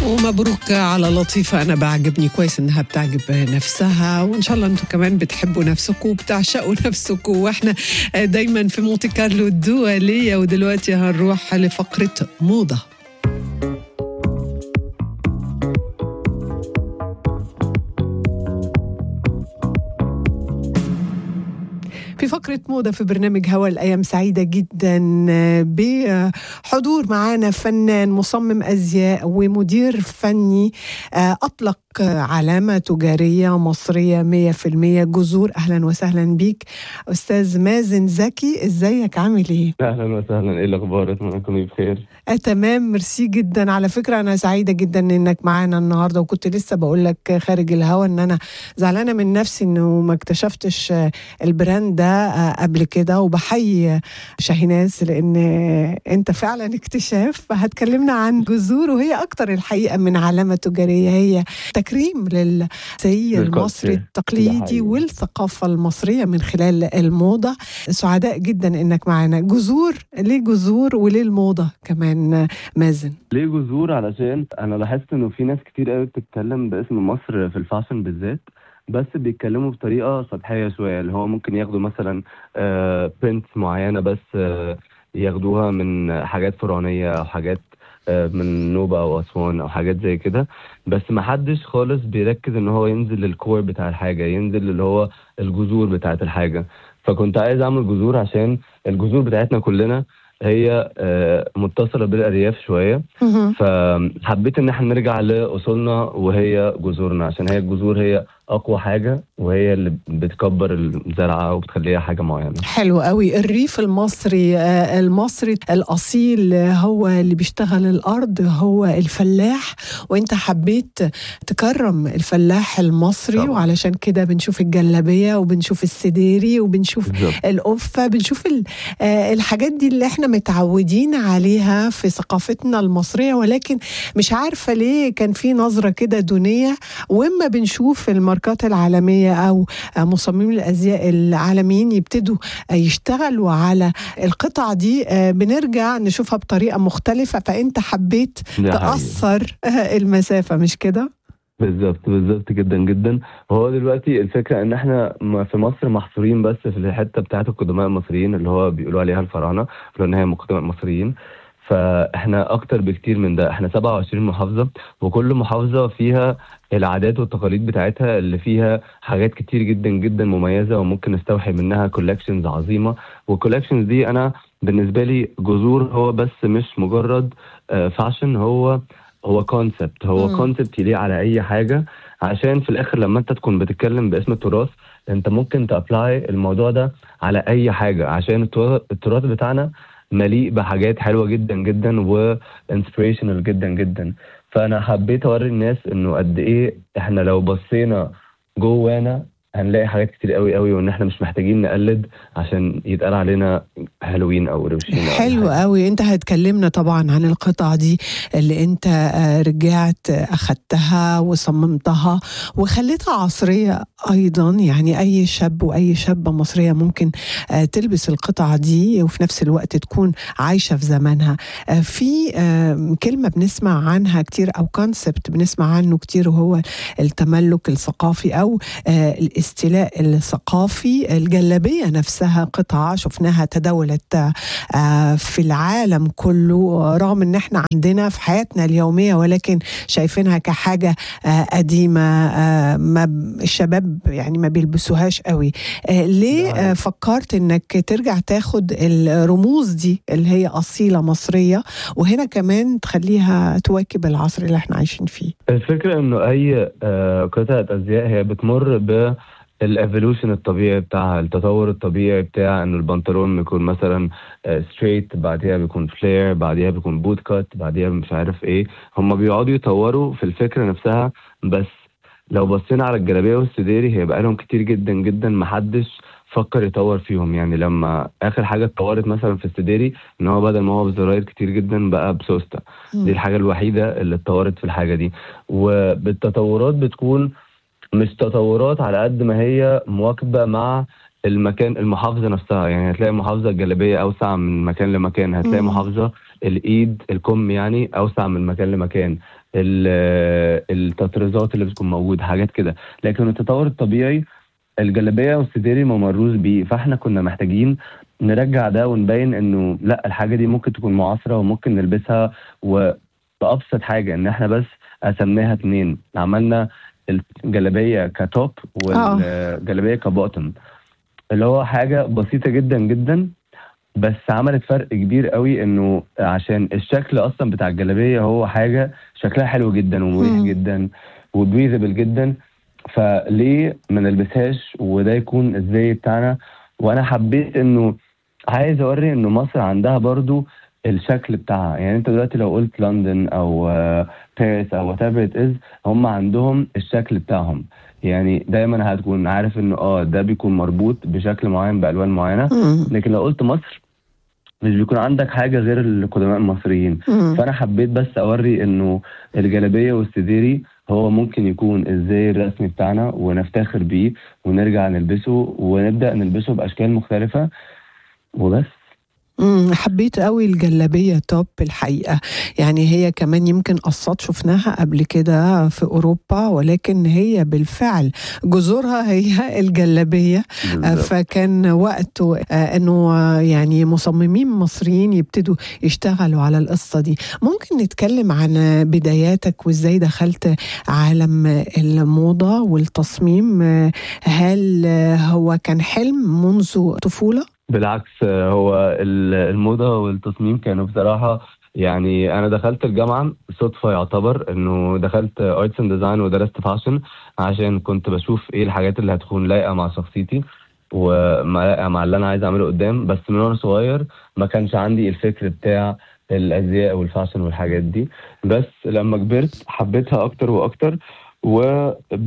ومبروك على لطيفة أنا بعجبني كويس إنها بتعجب نفسها وإن شاء الله أنتم كمان بتحبوا نفسكم وبتعشقوا نفسكم وإحنا دايما في مونتي كارلو الدولية ودلوقتي هنروح لفقرة موضة في فقرة موضة في برنامج هوا الأيام سعيدة جدا بحضور معانا فنان مصمم أزياء ومدير فني أطلق علامة تجارية مصرية 100% جذور أهلا وسهلا بيك أستاذ مازن زكي إزيك عامل إيه؟ اهلا وسهلا ايه الاخبار اتمنى تكوني بخير آه تمام ميرسي جدا على فكرة أنا سعيدة جدا إنك معانا النهاردة وكنت لسه بقول لك خارج الهوا إن أنا زعلانة من نفسي إنه ما اكتشفتش البراند ده قبل كده وبحيي شاهيناز لأن أنت فعلا اكتشاف هتكلمنا عن جذور وهي أكتر الحقيقة من علامة تجارية هي تكريم للزي المصري التقليدي والثقافة المصرية من خلال الموضة سعداء جدا إنك معانا جذور ليه جذور وليه الموضة كمان مازن ليه جذور علشان انا لاحظت انه في ناس كتير قوي بتتكلم باسم مصر في الفاشن بالذات بس بيتكلموا بطريقه سطحيه شويه اللي هو ممكن ياخدوا مثلا برنتس معينه بس آه، ياخدوها من حاجات فرعونيه او حاجات آه، من نوبة او اسوان او حاجات زي كده بس ما حدش خالص بيركز ان هو ينزل للكور بتاع الحاجه ينزل اللي هو الجذور بتاعت الحاجه فكنت عايز اعمل جذور عشان الجذور بتاعتنا كلنا هي آه، متصله بالارياف شويه فحبيت ان احنا نرجع لاصولنا وهي جذورنا عشان هي الجذور هي اقوى حاجه وهي اللي بتكبر الزرعه وبتخليها حاجه معينه حلو قوي الريف المصري آه، المصري الأصيل هو اللي بيشتغل الأرض هو الفلاح وانت حبيت تكرم الفلاح المصري طبعا. وعلشان كده بنشوف الجلابية وبنشوف السديري وبنشوف بالظبط القفة بنشوف ال- آه، الحاجات دي اللي احنا متعودين عليها في ثقافتنا المصرية ولكن مش عارفة ليه كان في نظرة كده دونية واما بنشوف الماركات العالمية او آه، مصممي الازياء العالميين يبتدوا آه، يشتغلوا على القطع دي آه، بنرجع نشوفها بطريقة مختلفة فانت حبيت ده حقيقي. تأثر آه، المسافة مش كده؟ بالظبط بالظبط جدا جدا وهو دلوقتي الفكره ان احنا م- في مصر محصورين بس في الحته بتاعت القدماء المصريين اللي هو بيقولوا عليها الفراعنه لان هي قدماء مصريين فاحنا اكتر بكتير من ده احنا 27 محافظه وكل محافظه فيها العادات والتقاليد بتاعتها اللي فيها حاجات كتير جدا جدا مميزه وممكن نستوحي منها كولكشنز عظيمه والكولكشنز دي انا بالنسبه لي جذور هو بس مش مجرد فاشن هو هو كونسبت هو مم. كونسبت يليق على اي حاجه عشان في الاخر لما انت تكون بتتكلم باسم التراث انت ممكن تابلاي الموضوع ده على اي حاجه عشان التراث التراث بتاعنا مليء بحاجات حلوه جدا جدا وانسبريشنال جدا جدا فانا حبيت اوري الناس انه قد ايه احنا لو بصينا جوانا هنلاقي حاجات كتير قوي قوي وان احنا مش محتاجين نقلد عشان يتقال علينا حلوين او روشين أو أي حلو حاجة. قوي انت هتكلمنا طبعا عن القطع دي اللي انت آه، رجعت آه، اخدتها وصممتها وخليتها عصرية ايضا يعني اي شاب واي شابة مصرية ممكن آه، تلبس القطع دي وفي نفس الوقت تكون عايشة في زمانها آه، في آه، كلمة بنسمع عنها كتير او كونسبت بنسمع عنه كتير وهو التملك الثقافي او آه، الاستيلاء الثقافي الجلابية نفسها قطعة شفناها تداولت آه، في العالم كله رغم ان احنا عندنا في حياتنا اليومية ولكن شايفينها كحاجة آه، قديمة آه، ما ب- الشباب يعني ما بيلبسوهاش قوي آه، ليه ده آه، فكرت انك ترجع تاخد الرموز دي اللي هي أصيلة مصرية وهنا كمان تخليها تواكب العصر اللي احنا عايشين فيه الفكرة انه اي آه، قطعة ازياء هي بتمر ب الايفولوشن الطبيعي بتاعها التطور الطبيعي بتاع ان البنطلون بيكون مثلا ستريت بعديها بيكون فلير بعديها بيكون بوت كات بعديها مش عارف ايه هم بيقعدوا يطوروا في الفكرة نفسها بس لو بصينا على الجلابية والسديري هي بقالهم كتير جدا جدا محدش فكر يطور فيهم يعني لما اخر حاجة اتطورت مثلا في السديري ان هو بدل ما هو بزراير كتير جدا بقى بسوستة دي الحاجة الوحيدة اللي اتطورت في الحاجة دي وبالتطورات بتكون مش تطورات على قد ما هي مواكبة مع المكان المحافظة نفسها يعني هتلاقي محافظة الجلابية أوسع من مكان لمكان هتلاقي مم. محافظة الايد الكم يعني اوسع من مكان لمكان ال- التطريزات اللي بتكون موجوده حاجات كده لكن التطور الطبيعي الجلابيه والسديري ما مروش بيه فاحنا كنا محتاجين نرجع ده ونبين انه لا الحاجه دي ممكن تكون معاصره وممكن نلبسها وبأبسط حاجه ان احنا بس قسمناها اتنين عملنا الجلابيه كتوب والجلابيه كبوتم اللي هو حاجه بسيطه جدا جدا بس عملت فرق كبير قوي انه عشان الشكل اصلا بتاع الجلابيه هو حاجه شكلها حلو جدا ومريح مم. جدا وبريزبل جدا فليه ما نلبسهاش وده يكون الزي بتاعنا وانا حبيت انه عايز اوري انه مصر عندها برضو الشكل بتاعها يعني انت دلوقتي لو قلت لندن او آه، باريس او وات ايفر ات از هم عندهم الشكل بتاعهم يعني دايما هتكون عارف انه اه ده بيكون مربوط بشكل معين بالوان معينه مم. لكن لو قلت مصر مش بيكون عندك حاجه غير القدماء المصريين مم. فانا حبيت بس اوري انه الجلابيه والسديري هو ممكن يكون الزي الرسمي بتاعنا ونفتخر بيه ونرجع نلبسه ونبدا نلبسه باشكال مختلفه وبس مم، حبيت قوي الجلابية توب الحقيقة يعني هي كمان يمكن قصات شفناها قبل كده في أوروبا ولكن هي بالفعل جذورها هي الجلابية آه، بالظبط. فكان وقته آه، انه آه، يعني مصممين مصريين يبتدوا يشتغلوا على القصه دي ممكن نتكلم عن آه، بداياتك وازاي دخلت عالم آه، الموضه والتصميم آه، هل آه، هو كان حلم منذ طفوله بالعكس آه، هو ال- الموضة والتصميم كانوا بصراحة يعني أنا دخلت الجامعة صدفة يعتبر إنه دخلت أرتس أند ديزاين ودرست فاشن عشان كنت بشوف إيه الحاجات اللي هتكون لايقة مع شخصيتي ولايقة مع اللي أنا عايز أعمله قدام بس من وأنا صغير ما كانش عندي الفكر بتاع الأزياء والفاشن والحاجات دي بس لما كبرت حبيتها أكتر وأكتر و